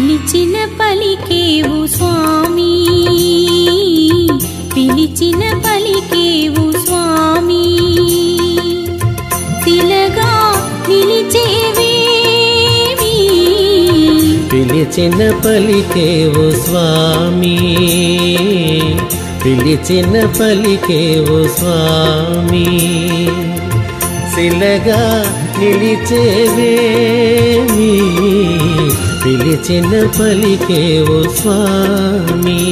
పిలిచిన పలికేవు స్వామి పిలిచిన పలికేవు స్వామి శిలగా నిలిచేవేమి పిలిచిన పలికేవు స్వామి పిలిచిన పలికేవు స్వామి శిలగా నిలిచేవేమి పిలిచిన పలికేవు స్వామి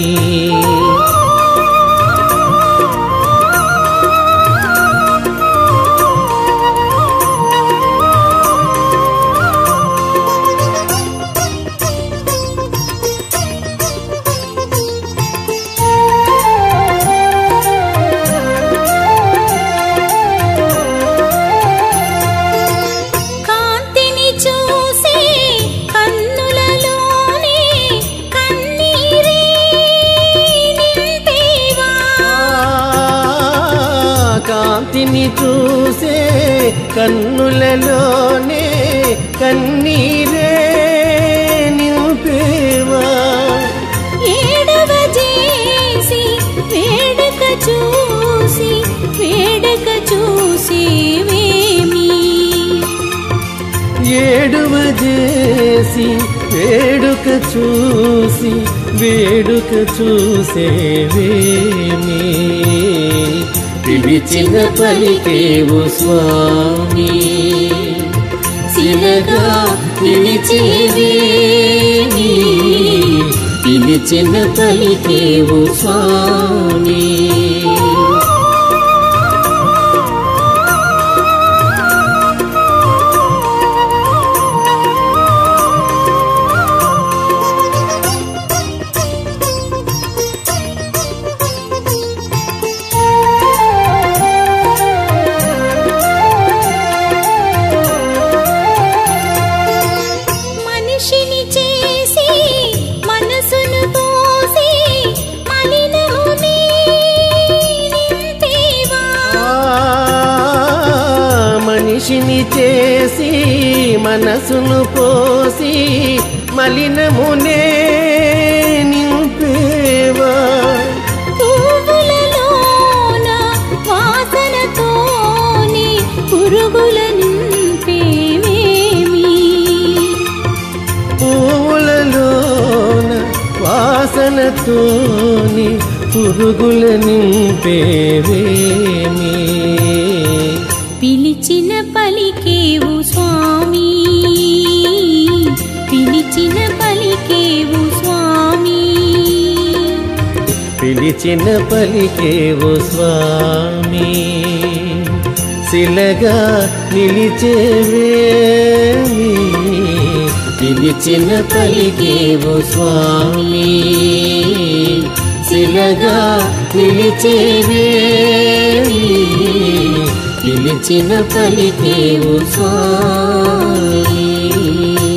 కాంతిని చూసి కన్నులలోనే కన్నీరే నింపేవా కాంతిని చూసే కన్నులలోనే కన్నీరే నింపేవా ఏడవ చేసి వేడుక చూసి వేడుక చూసేవేమి ఏడువ చేసి వేడుక చూసి వేడుక చూసేవేమి పిలిచిన పలికేవు స్వామి శిలగా నిలిచేవేమి పిలిచిన పలికేవు స్వామి మనిషిని చేసి మనసును పోసి మలినమునే నింపేవా మనిషిని చేసి మనసును పోసి మలినమునే నింపేవా పువ్వులలోన వాసనతోనే పురుగుల నింపేవేమి పూలలోన వాసనతోని పురుగుల నింపేవేమి పిలిచిన పలికేవు స్వామి పిలిచిన పలికేవు స్వామి పిలిచిన పలికేవు స్వామి శిలగా నిలిచేవేమి పిలిచిన పలికేవు స్వామి శిలగా నిలిచేవేమి పిలిచిన పలికేవు స్వామి